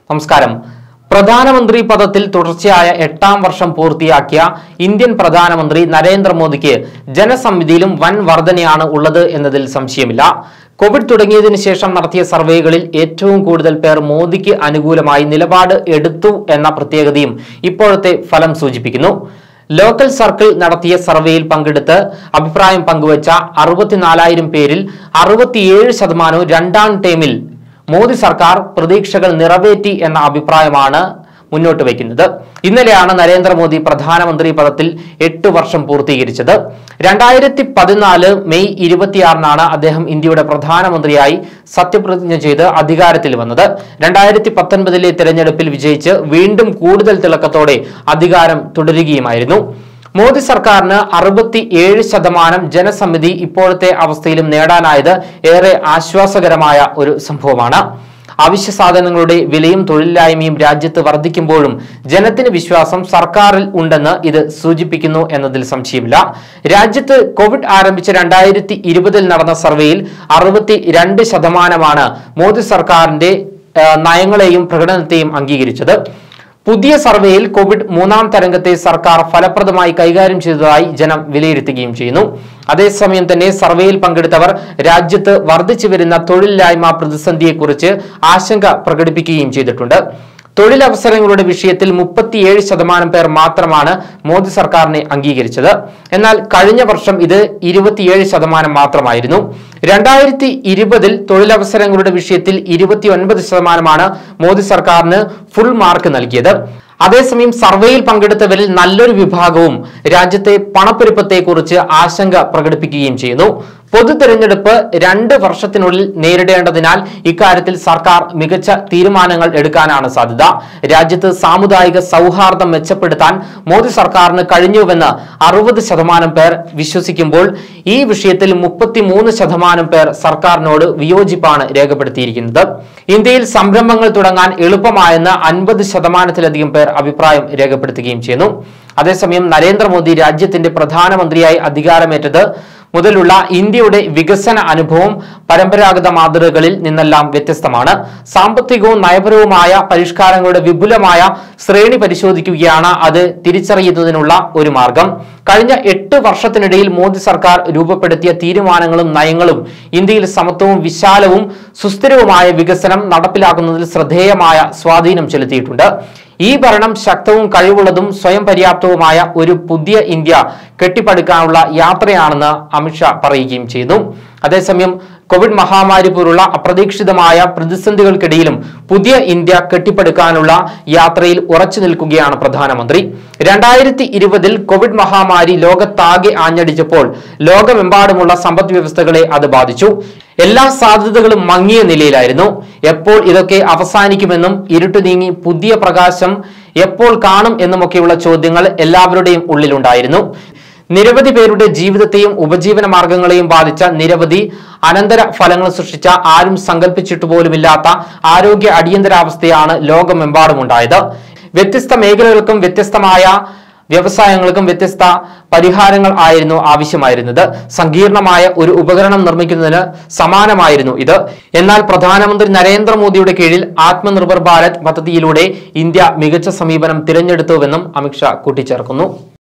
നമസ്കാരം പ്രധാനമന്ത്രി പദത്തിൽ തുടർച്ചയായ എട്ടാം വർഷം പൂർത്തിയാക്കിയ ഇന്ത്യൻ പ്രധാനമന്ത്രി നരേന്ദ്രമോദിക്ക് ജനസമിതിയിലും വൻ വർധനയാണ് ഉള്ളത് എന്നതിൽ സംശയമില്ല കോവിഡ് തുടങ്ങിയതിനു ശേഷം നടത്തിയ സർവേകളിൽ ഏറ്റവും കൂടുതൽ പേർ മോദിക്ക് അനുകൂലമായി നിലപാട് എടുത്തു എന്ന പ്രത്യേകതയും ഇപ്പോഴത്തെ ഫലം സൂചിപ്പിക്കുന്നു ലോക്കൽ സർക്കിൾ നടത്തിയ സർവേയിൽ പങ്കെടുത്ത് അഭിപ്രായം പങ്കുവച്ച അറുപത്തിനാലായിരം പേരിൽ അറുപത്തിയേഴ് ശതമാനവും രണ്ടാം ടേമിൽ മോദി സർക്കാർ പ്രതീക്ഷകൾ നിറവേറ്റി എന്ന അഭിപ്രായമാണ് മുന്നോട്ട് വയ്ക്കുന്നത് ഇന്നലെയാണ് നരേന്ദ്രമോദി പ്രധാനമന്ത്രി പദത്തിൽ എട്ട് വർഷം പൂർത്തീകരിച്ചത് രണ്ടായിരത്തി പതിനാല് മെയ് ഇരുപത്തിയാറിനാണ് അദ്ദേഹം ഇന്ത്യയുടെ പ്രധാനമന്ത്രിയായി സത്യപ്രതിജ്ഞ ചെയ്ത് അധികാരത്തിൽ വന്നത് രണ്ടായിരത്തി പത്തൊൻപതിലെ തെരഞ്ഞെടുപ്പിൽ വിജയിച്ച് വീണ്ടും കൂടുതൽ തിളക്കത്തോടെ അധികാരം തുടരുകയുമായിരുന്നു മോദി സർക്കാരിന് അറുപത്തി ഏഴ് ശതമാനം ജനസമിതി ഇപ്പോഴത്തെ അവസ്ഥയിലും നേടാനായത് ഏറെ ആശ്വാസകരമായ ഒരു സംഭവമാണ് അവശ്യ സാധനങ്ങളുടെ വിലയും തൊഴിലില്ലായ്മയും രാജ്യത്ത് വർദ്ധിക്കുമ്പോഴും ജനത്തിന് വിശ്വാസം സർക്കാരിൽ ഉണ്ടെന്ന് ഇത് സൂചിപ്പിക്കുന്നു എന്നതിൽ സംശയമില്ല രാജ്യത്ത് കോവിഡ് ആരംഭിച്ച രണ്ടായിരത്തി ഇരുപതിൽ നടന്ന സർവേയിൽ അറുപത്തി രണ്ട് ശതമാനമാണ് മോദി സർക്കാരിന്റെ ആ, നയങ്ങളെയും പ്രകടനത്തെയും അംഗീകരിച്ചത് പുതിയ സർവേയിൽ കോവിഡ് മൂന്നാം തരംഗത്തെ സർക്കാർ ഫലപ്രദമായി കൈകാര്യം ചെയ്തതായി ജനം വിലയിരുത്തുകയും ചെയ്യുന്നു അതേസമയം തന്നെ സർവേയിൽ പങ്കെടുത്തവർ രാജ്യത്ത് വർദ്ധിച്ചു വരുന്ന തൊഴിലില്ലായ്മ പ്രതിസന്ധിയെക്കുറിച്ച് ആശങ്ക പ്രകടിപ്പിക്കുകയും ചെയ്തിട്ടുണ്ട് തൊഴിലവസരങ്ങളുടെ വിഷയത്തിൽ മുപ്പത്തിയേഴ് ശതമാനം പേർ മാത്രമാണ് മോദി സർക്കാരിനെ അംഗീകരിച്ചത് എന്നാൽ കഴിഞ്ഞ വർഷം ഇത് ഇരുപത്തിയേഴ് ശതമാനം മാത്രമായിരുന്നു രണ്ടായിരത്തി ഇരുപതിൽ തൊഴിലവസരങ്ങളുടെ വിഷയത്തിൽ ഇരുപത്തി ഒൻപത് ശതമാനമാണ് മോദി സർക്കാരിന് ഫുൾ മാർക്ക് നൽകിയത് അതേസമയം സർവേയിൽ പങ്കെടുത്തവരിൽ നല്ലൊരു വിഭാഗവും രാജ്യത്തെ പണപ്പെരുപ്പത്തെക്കുറിച്ച് ആശങ്ക പ്രകടിപ്പിക്കുകയും ചെയ്യുന്നു പൊതു തെരഞ്ഞെടുപ്പ് രണ്ട് വർഷത്തിനുള്ളിൽ നേരിടേണ്ടതിനാൽ ഇക്കാര്യത്തിൽ സർക്കാർ മികച്ച തീരുമാനങ്ങൾ എടുക്കാനാണ് സാധ്യത രാജ്യത്ത് സാമുദായിക സൗഹാർദ്ദം മെച്ചപ്പെടുത്താൻ മോദി സർക്കാരിന് കഴിഞ്ഞുവെന്ന് അറുപത് ശതമാനം പേർ വിശ്വസിക്കുമ്പോൾ ഈ വിഷയത്തിൽ മുപ്പത്തിമൂന്ന് ശതമാനം പേർ സർക്കാരിനോട് വിയോജിപ്പാണ് രേഖപ്പെടുത്തിയിരിക്കുന്നത് ഇന്ത്യയിൽ സംരംഭങ്ങൾ തുടങ്ങാൻ എളുപ്പമായെന്ന് അൻപത് ശതമാനത്തിലധികം പേർ അഭിപ്രായം രേഖപ്പെടുത്തുകയും ചെയ്യുന്നു അതേസമയം നരേന്ദ്രമോദി രാജ്യത്തിന്റെ പ്രധാനമന്ത്രിയായി അധികാരമേറ്റത് മുതലുള്ള ഇന്ത്യയുടെ വികസന അനുഭവം പരമ്പരാഗത മാതൃകകളിൽ നിന്നെല്ലാം വ്യത്യസ്തമാണ് സാമ്പത്തികവും നയപരവുമായ പരിഷ്കാരങ്ങളുടെ വിപുലമായ ശ്രേണി പരിശോധിക്കുകയാണ് അത് തിരിച്ചറിയുന്നതിനുള്ള ഒരു മാർഗം കഴിഞ്ഞ എട്ട് വർഷത്തിനിടയിൽ മോദി സർക്കാർ രൂപപ്പെടുത്തിയ തീരുമാനങ്ങളും നയങ്ങളും ഇന്ത്യയിൽ സമത്വവും വിശാലവും സുസ്ഥിരവുമായ വികസനം നടപ്പിലാക്കുന്നതിൽ ശ്രദ്ധേയമായ സ്വാധീനം ചെലുത്തിയിട്ടുണ്ട് ഈ ഭരണം ശക്തവും കഴിവുള്ളതും സ്വയം പര്യാപ്തവുമായ ഒരു പുതിയ ഇന്ത്യ കെട്ടിപ്പടുക്കാനുള്ള യാത്രയാണെന്ന് അമിത്ഷാ പറയുകയും ചെയ്തു അതേസമയം കോവിഡ് മഹാമാരി പോലുള്ള അപ്രതീക്ഷിതമായ പ്രതിസന്ധികൾക്കിടയിലും പുതിയ ഇന്ത്യ കെട്ടിപ്പടുക്കാനുള്ള യാത്രയിൽ ഉറച്ചു നിൽക്കുകയാണ് പ്രധാനമന്ത്രി രണ്ടായിരത്തി ഇരുപതിൽ കോവിഡ് മഹാമാരി ലോകത്താകെ ആഞ്ഞടിച്ചപ്പോൾ ലോകമെമ്പാടുമുള്ള സമ്പദ് വ്യവസ്ഥകളെ അത് ബാധിച്ചു എല്ലാ സാധ്യതകളും മങ്ങിയ നിലയിലായിരുന്നു എപ്പോൾ ഇതൊക്കെ അവസാനിക്കുമെന്നും ഇരുട്ട് നീങ്ങി പുതിയ പ്രകാശം എപ്പോൾ കാണും എന്നുമൊക്കെയുള്ള ചോദ്യങ്ങൾ എല്ലാവരുടെയും ഉള്ളിലുണ്ടായിരുന്നു നിരവധി പേരുടെ ജീവിതത്തെയും ഉപജീവന മാർഗങ്ങളെയും ബാധിച്ച നിരവധി അനന്തര ഫലങ്ങൾ സൃഷ്ടിച്ച ആരും സങ്കല്പിച്ചിട്ട് പോലുമില്ലാത്ത ആരോഗ്യ അടിയന്തരാവസ്ഥയാണ് ലോകമെമ്പാടുമുണ്ടായത് വ്യത്യസ്ത മേഖലകൾക്കും വ്യത്യസ്തമായ വ്യവസായങ്ങൾക്കും വ്യത്യസ്ത പരിഹാരങ്ങൾ ആയിരുന്നു ആവശ്യമായിരുന്നത് സങ്കീർണമായ ഒരു ഉപകരണം നിർമ്മിക്കുന്നതിന് സമാനമായിരുന്നു ഇത് എന്നാൽ പ്രധാനമന്ത്രി നരേന്ദ്രമോദിയുടെ കീഴിൽ ആത്മനിർഭർ ഭാരത് പദ്ധതിയിലൂടെ ഇന്ത്യ മികച്ച സമീപനം തിരഞ്ഞെടുത്തുവെന്നും അമിത്ഷാ കൂട്ടിച്ചേർക്കുന്നു